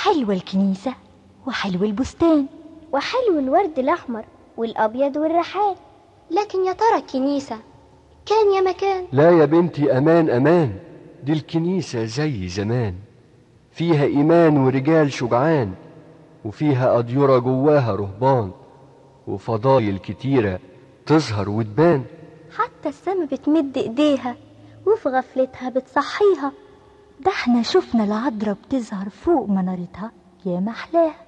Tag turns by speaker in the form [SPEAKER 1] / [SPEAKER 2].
[SPEAKER 1] حلوة الكنيسة وحلو البستان
[SPEAKER 2] وحلو الورد الأحمر والأبيض والريحان لكن يا ترى الكنيسة كان يا مكان
[SPEAKER 3] لا يا بنتي أمان أمان دي الكنيسة زي زمان فيها إيمان ورجال شجعان وفيها أديرة جواها رهبان وفضايل كتيرة تظهر وتبان
[SPEAKER 2] حتى السما بتمد إيديها وفي غفلتها بتصحيها
[SPEAKER 1] ده احنا شفنا العذراء بتظهر فوق منارتها يا محلاها